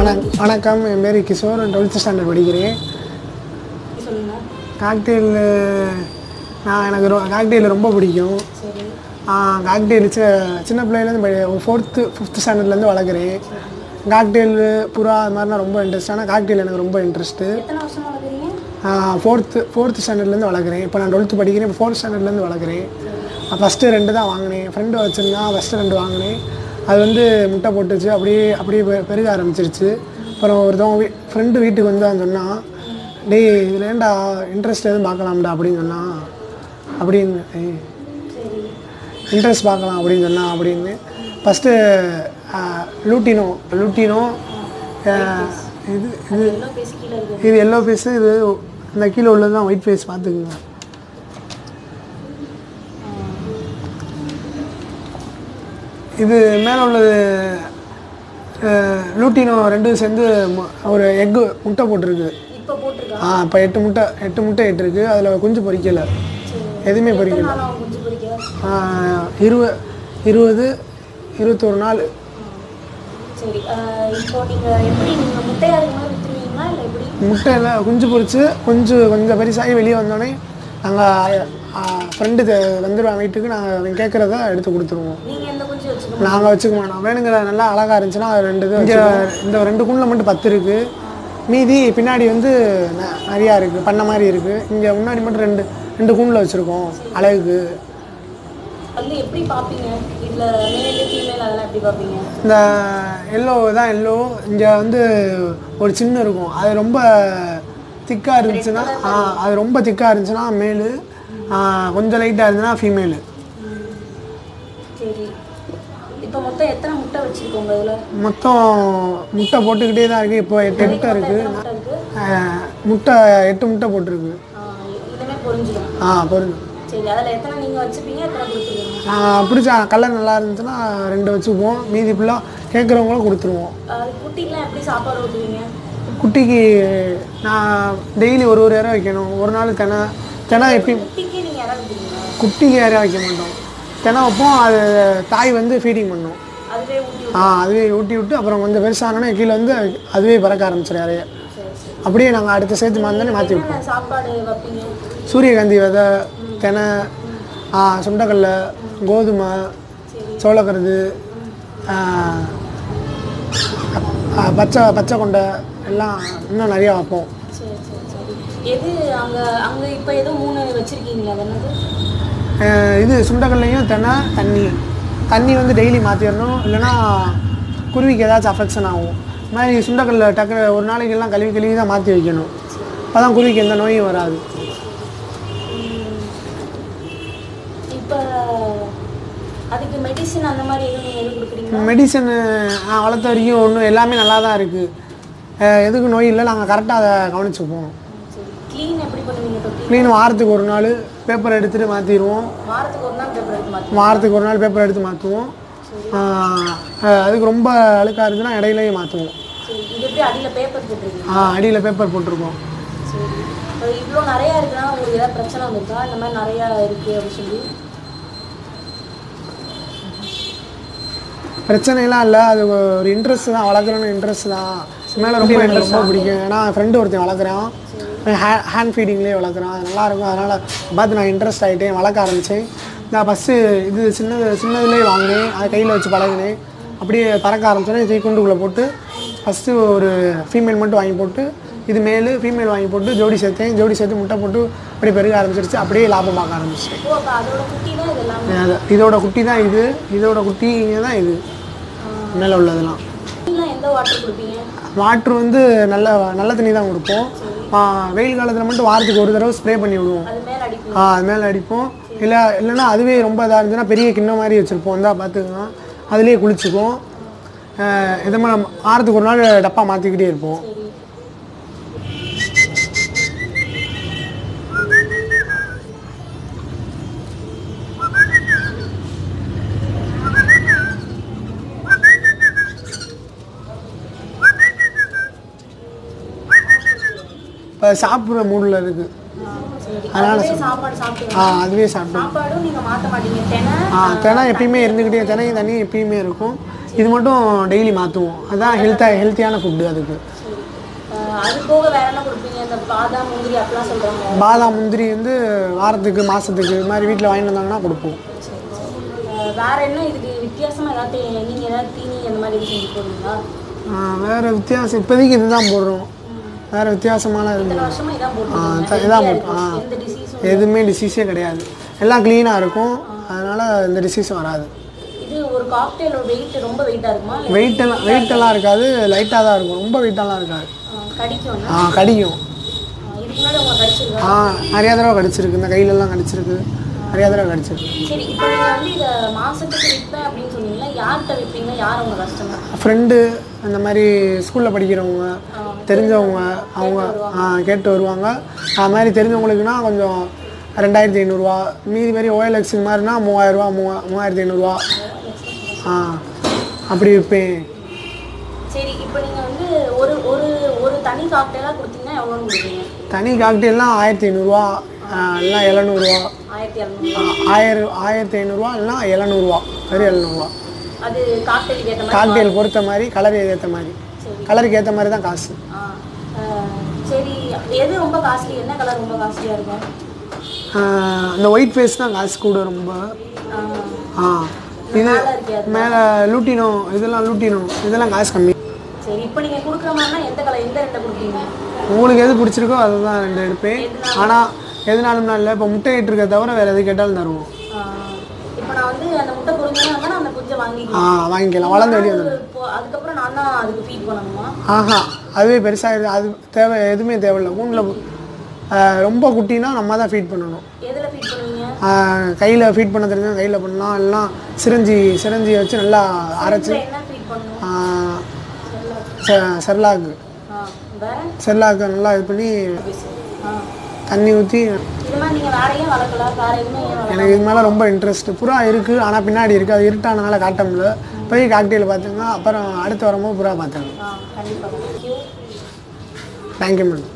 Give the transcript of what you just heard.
வணக் வணக்கம் என் பேர் கிஷோர் டுவெல்த்து ஸ்டாண்டர்ட் படிக்கிறேன் சொல்லுங்க காக்டெயில் நான் எனக்கு ரொ காக்டெயில் ரொம்ப பிடிக்கும் சரி காக்டெயில் சி சின்ன பிள்ளையிலேருந்து ஃபோர்த்து ஃபிஃப்த் ஸ்டாண்டர்ட்லேருந்து வளர்க்குறேன் காக்டெயில் புறா அது மாதிரினா ரொம்ப இன்ட்ரெஸ்ட் ஆனால் காக்டெயில் எனக்கு ரொம்ப இன்ட்ரெஸ்ட்டு எத்தனை வருஷமா வளர்க்குறீங்க ஃபோர்த்து ஃபோர்த்து ஸ்டாண்டர்ட்லேருந்து வளர்க்குறேன் இப்போ நான் டுவெல்த்து படிக்கிறேன் இப்போ ஃபோர்த் ஸ்டாண்டர்ட்லேருந்து வளர்க்குறேன் ஃபஸ்ட்டு ரெண்டு தான் வாங்கினேன் ஃப்ரெண்டு வச்சுருந்தான் ஃபஸ்ட்டு ரெண்டு வாங்கினேன் அது வந்து முட்டை போட்டுச்சு அப்படியே அப்படியே பெ- பெருக ஆரம்பிச்சிருச்சு அப்புறம் ஒருத்தவங்க வீ ஃப்ரெண்டு வீட்டுக்கு வந்து அவன் சொன்னான் டேய் இதில் ஏன்டா இன்ட்ரெஸ்ட் எதுவும் பார்க்கலாம்டா அப்படின்னு சொன்னான் அப்படின்னு ஏய் சரி இன்ட்ரெஸ்ட் பார்க்கலாம் அப்படின்னு சொன்னான் அப்படின்னு ஃபஸ்ட்டு லூட்டினோ லூட்டினோ ஆஹ், இது இது எல்லாம் பேசி கீழே இருக்கு இது எல்லோ ஃபேஸு இது இந்த கீழே உள்ளது தான் ஒயிட் ஃபேஸ் பார்த்துக்குங்க இது மேலே உள்ளது அஹ், லூட்டினோ ரெண்டும் சேர்ந்து மு- ஒரு எக்கு முட்டை போட்டிருக்கு இப்போ போட்டிருக்கா ஆ இப்போ எட்டு முட்டை எட்டு முட்டை இருக்கு அதில் குஞ்சு பொரிக்கலை சரி எதுவுமே எத்தனை பொரிக்கல நாள் அவன் குஞ்சு பொரிக்க ஆஹ், இருவ இருபது இருபத்தொரு நாள் சரி அஹ், இப்போ நீங்க எப்படி நீங்க முட்டையா இருக்கும்போது வித்துருவீங்களா இல்லை எப்படி முட்டையில் குஞ்சு பொரிச்சு கொஞ்சம் கொஞ்சம் பெருசாகி வெளியே வந்தோடனே நாங்கள் ஃப்ரெண்டு வந்துடுவான் வீட்டுக்கு நாங்கள் அவன் கேட்குறத எடுத்து கொடுத்துருவோம் நீங்க எந்த குஞ்சு வச்சுக்கணும் நாங்கள் வச்சுக்க மாட்டோம் வேணுங்கிற நல்லா அழகாக இருந்துச்சுன்னா அது ரெண்டு இது இங்கே இந்த ரெண்டு குண்டில் மட்டும் பத்து இருக்குது மீதி பின்னாடி வந்து ந- நிறையா இருக்குது பண்ண மாதிரி இருக்குது இங்கே முன்னாடி மட்டும் ரெண்டு ரெண்டு கூண்டில் வச்சுருக்கோம் அழகுக்கு வந்து எப்படி பார்ப்பீங்க இதில் மேல் ஃபீமேல் அதெல்லாம் எப்படி பார்ப்பீங்க இந்த எல்லோ தான் எல்லோ இங்கே வந்து ஒரு சின்ன இருக்கும் அது ரொம்ப திக்காக இருந்துச்சுன்னா ஆ, அது ரொம்ப திக்காக இருந்துச்சுன்னா மேலு ஆ, கொஞ்சம் லைட்டாக இருந்துச்சுன்னா ஃபீமேலு சரி இப்போ மொத்தம் எத்தனை முட்டை வச்சிருக்கோங்க இதில் மொத்தம் முட்டை போட்டுக்கிட்டே தான் இருக்குது இப்போ எட்டு முட்டை இருக்குது எத்தனை முட்டை இருக்கு முட்டை எட்டு முட்டை போட்டிருக்கு ஆஹ் இதுமே பொரிஞ்சிடும் ஆ பொருள் சரி அதில் எத்தனை நீங்கள் வச்சுப்பீங்க எத்தனை கொடுத்துருவீங்க பிடிச்ச கலர் நல்லா இருந்துச்சுன்னா ரெண்டு வச்சுக்குவோம் மீதி ஃபுல்லாக கேட்குறவங்களும் கொடுத்துருவோம் அது குட்டிக்கெலாம் எப்படி சாப்பாடு ஊற்றுவீங்க குட்டிக்கு நான் டெய்லி ஒரு ஒரு இறை வைக்கணும் ஒரு நாள் தினை தினை எப்பயும் குட்டிக்கு நீங்கள் இடம் விட்டுருவீங்க குட்டிக்கு இறை வைக்க மாட்டோம் தினை வைப்போம் அது தாய் வந்து ஃபீடிங் பண்ணும் அதுவே ஊட்டி ஆ அதுவே ஊட்டி விட்டு அப்புறம் கொஞ்சம் பெருசானோடனே கீழே வந்து அதுவே பறக்க ஆரம்பிச்சிடும் இறைய சரி சரி அப்படியே நாங்கள் அடுத்த சேர்த்து மாந்தோடனே மாற்றி விட்டோம் என்னென்ன சாப்பாடு வைப்பீங்க சூரியகாந்தி விதை தெனை ஆ, சுண்டக்கடலை கோதுமை சோளக்கருது ஆ, ஆ, பச்சை பச்சை கொண்டை எல்லாம் இன்னும் நிறையா வைப்போம் சரி சரி சரி எது அங்கே அங்கே இப்போ ஏதோ மூணு வச்சுருக்கீங்களா அது என்னது ஆ, இது சுண்டக்கடலையும் தெனை தண்ணி தண்ணி வந்து டெய்லி மாற்றிடணும் இல்லைன்னா குருவிக்கு ஏதாச்சும் அஃபெக்ஷன் ஆகும் இது மாதிரி சுண்டக்கடலை டக்கு ஒரு நாளைக்கெல்லாம் கழுவி கழுவி தான் மாற்றி வைக்கணும் அப்போ தான் குருவிக்கு எந்த நோயும் வராது இப்போ அதுக்கு மெடிசின் அந்த மாதிரி எதுவும் நீங்கள் எதுவும் கொடுக்குறீங்களா மெடிசன் நான் வளர்த்த வரைக்கும் ஒன்றும் எல்லாமே நல்லா தான் இருக்குது எதுக்கும் நோய் இல்லை நாங்கள் கரெக்டாக அதை கவனிச்சுப்போம் சரி க்ளீன் எப்படி பண்ணுவீங்க தொட்டி க்ளீன் வாரத்துக்கு ஒரு நாள் பேப்பர் எடுத்துகிட்டு மாற்றிடுவோம் வாரத்துக்கு ஒரு நாள் பேப்பர் எடுத்து மாற்றி வாரத்துக்கு ஒரு நாள் பேப்பர் எடுத்து மாற்றுவோம் அதுக்கு ரொம்ப அழுக்காக இருந்துச்சுன்னா இடையிலேயே மாற்றுவோம் சரி இது எப்படி அடியில் பேப்பர் போட்டுருக்கீங்க அடியில் பேப்பர் போட்டிருக்கோம் சரி இப்போ இவ்வளோ நிறையா இருக்குன்னா உங்களுக்கு ஏதாவது பிரச்சனை வந்திருக்கா இந்த மாதிரி நிறையா இருக்குது அப்படின்னு சொல்லி பிரச்சனைலாம் இல்லை அது ஒரு இன்ட்ரெஸ்ட் தான் வளர்க்குறோன்னு இன்ட்ரெஸ்ட் தான் மேலே ரொம்ப எனக்கு ரொம்ப பிடிக்கும் ஏன்னா ஃப்ரெண்டு ஒருத்தன் வளர்க்குறான் ஹே ஹேண்ட் ஃபீடிங்லேயே வளர்க்குறான் அது நல்லா இருக்கும் அதனால் பார்த்து நான் இன்ட்ரெஸ்ட் ஆகிட்டேன் வளர்க்க ஆரம்பித்தேன் நான் ஃபஸ்ட்டு இது சின்னது சின்னதுலேயே வாங்கினேன் அதை கையில் வச்சு பழகினேன் அப்படியே பறக்க ஆரம்பிச்சோன்னே தீக்குண்டுக்குள்ளே போட்டு ஃபஸ்ட்டு ஒரு ஃபீமேல் மட்டும் வாங்கி போட்டு இது மேலு ஃபீமேல் வாங்கி போட்டு ஜோடி சேர்த்தேன் ஜோடி சேர்த்து முட்டை போட்டு அப்படியே பெருக ஆரம்பிச்சிருச்சு அப்படியே லாபம் பார்க்க ஆரம்பிச்சிட்டேன் ஓ அப்போ அதோட குட்டி தான் இது எல்லாமே அது- இதோட குட்டி தான் இது இதோட குட்டிங்க தான் இது மேலே உள்ளதெல்லாம் குட்டிலாம் எந்த வாட்டர் கொடுப்பீங்க வாட்ரு வந்து நல்ல நல்ல தண்ணி தான் கொடுப்போம் ஆ, வெயில் காலத்தில் மட்டும் வாரத்துக்கு ஒரு தடவை ஸ்ப்ரே பண்ணி விடுவோம் அது மேலே அடிப்பீங்க ஆ அது மேலே அடிப்போம் இல்லை இல்லைன்னா அதுவே ரொம்ப இதாக இருந்துச்சுன்னா பெரிய கிண்ணம் மாதிரி வச்சுருப்போம் இந்தா பார்த்துக்கோங்க அதுலேயே குளிச்சுக்குவோம் இதை மாதிரி நம்ம வாரத்துக்கு ஒரு நாள் டப்பா மாற்றிக்கிட்டே இருப்போம் சரி இப்போ சாப்பிட்ற மூடில் இருக்குது சரி அதனால அதுவே சாப்பாடு சாப்பிட்டு ஆ அதுவே சாப்பிட்டு சாப்பாடும் நீங்கள் மாற்ற மாட்டீங்க தெனை ஆ தினை எப்பயுமே இருந்துக்கிட்டே தினையும் தண்ணியும் எப்பயுமே இருக்கும் இது மட்டும் டெய்லி மாற்றுவோம் அதான் ஹெல்த்தாக ஹெல்த்தியான ஃபுட்டு அதுக்கு சரி அஹ் அது போக வேற என்ன கொடுப்பீங்க இந்த பாதாம் முந்திரி அப்படிலாம் சொல்றாங்க பாதாம் முந்திரி வந்து வாரத்துக்கு மாதத்துக்கு இது மாதிரி வீட்டில் வாங்கிட்டு வந்தாங்கன்னா கொடுப்போம் சரி சரி அஹ் வேற என்ன இதுக்கு வித்தியாசமா ஏதாவது நீங்க ஏதாவது தீனி அந்த மாதிரி இது செஞ்சு போடுவீங்களா ஆ, வேற வித்தியாசம் இப்போதைக்கு இதுதான் போடுறோம் வேற வித்தியாசமான இது இத்தனை வருஷமா இதான் ஆ, போட்டுருக்கீங்க த- இதான் Healthy-ஆ போட்டு- ஆ. இருக்கும். எந்த டிசீஸும் எதுவுமே டிசீஸே கிடையாது எல்லாம் க்ளீனாக இருக்கும் அதனால் எந்த டிசீஸும் வராது இது ஒரு காக்டெயிலோட வெயிட் ரொம்ப வெயிட்டா இருக்குமா இல்ல வெயிட் எல்லாம் வெயிட் எல்லாம் இருக்காது லைட்டாக தான் இருக்கும் ரொம்ப வெயிட்டெல்லாம் இருக்காது அஹ் கடிக்கும் ஆ கடிக்கும் அஹ் இதுக்கு முன்னாடி உங்க கடிச்சிருக்கா ஆ நிறையா தடவை கடிச்சிருக்கு இந்த கையிலலாம் கடிச்சிருக்கு நிறையா தடவை கடிச்சிருக்கு சரி இப்போ நீங்க வந்து இதை மாசத்துக்கு விற்பேன் அப்படின்னு சொன்னீங்கன்னா யார்கிட்ட விற்பீங்க யார் உங்க கஸ்டமர் ஃப்ரெண்டு அந்த மாதிரி ஸ்கூலில் படிக்கிறவங்க தெரிஞ்சவங்க அவங்க ஆ, கேட்டு வருவாங்க அது மாதிரி தெரிஞ்சவங்களுக்குனா கொஞ்சம் ரெண்டாயிரத்தி ஐநூறுரூவா மீதி மாதிரி ஓஎல்எக்ஸ் மாதிரினா மூவாயிரரூவா மூவா மூவாயிரத்தி ஐநூறுரூவா ஆ அப்படி விற்பேன் சரி இப்போ நீங்க வந்து ஒரு ஒரு ஒரு தனி காக்டெயிலா கொடுத்தீங்கன்னா எவ்வளோன்னு கொடுப்பீங்க தனி காக்டெயில்லாம் ஆயிரத்தி ஐநூறுரூவா இல்லைனா எழுநூறுவா ஆயிரத்தி இரநூறு ஆயிரம் ஆயிரத்தி ஐநூறுரூவா இல்லைனா எழுநூறுவா வெறும் எழுநூறுவா அது காக்டெயிலுக்கு ஏற்ற மாதிரி காக்டெயில் பொறுத்த மாதிரி கலர் ஏற்ற மாதிரி சரி. கலருக்கு ஏற்ற மாதிரி தான் காசு ஆ அஹ் சரி எது ரொம்ப காஸ்ட்லி என்ன கலர் ரொம்ப காஸ்ட்லியாக இருக்கும் ஆ, இந்த ஒயிட் ஃபேஸ் தான் காசு கூட ரொம்ப ஆ, ஆ இது மேலே இருக்கே அது மேலே லூட்டினோ இதெல்லாம் லூட்டினோ இதெல்லாம் காசு கம்மி சரி இப்போ நீங்கள் கொடுக்குற மாதிரினா எந்த கலர் எந்த ரெண்டை கொடுப்பீங்க உங்களுக்கு எது பிடிச்சிருக்கோ அதை தான் ரெண்டு எடுப்பேன் ஆனால் எதுனாலும்னா இல்லை இப்போ முட்டை இட்டுருக்க தவிர வேறு எது கேட்டாலும் தருவோம் இப்போ நான் வந்து அந்த முட்டை கொடுங்கன்னா நான் அந்த குஞ்சை ஆ வாங்கிக்கலாம் வாங்கிக்கலாம் வளர்ந்து வெளியே வந்துடும் இப்போ அதுக்கப்புறம் நான் தான் அதுக்கு ஃபீட் பண்ணணுமா ஆஹா அதுவே பெருசாக அது தேவை எதுவுமே தேவையில்லை மூணில் ரொம்ப குட்டினா நம்ம தான் ஃபீட் பண்ணணும் எதில் ஃபீட் பண்ணுவீங்க கையில் ஃபீட் பண்ண தெரிஞ்சா கையில் பண்ணலாம் எல்லாம் சிரஞ்சி சிரஞ்சி வச்சு நல்லா அரைச்சி இதுல என்ன ஃபீட் பண்ணணும் ஆ, செ- செர்லாக்கு ஆ வேற செர்லாக்கு நல்லா இது பண்ணி ஆ தண்ணி ஊற்றி இது மாதிரி நீங்கள் வேற ஏன் வளர்க்கல வேற எதுவுமே ஏன் வளர்க்கல எனக்கு இது மேலே ரொம்ப இன்ட்ரெஸ்ட் புறா இருக்குது ஆனால் பின்னாடி இருக்குது அது இருட்டானனால காட்ட முடியல போய் காக்டெயில் பார்த்துங்க அப்புறம் அடுத்து வரும்போது புறா பார்த்தாங்க ஆ கண்டிப்பாக தேங்க்யூ தேங்க்யூ மேடம்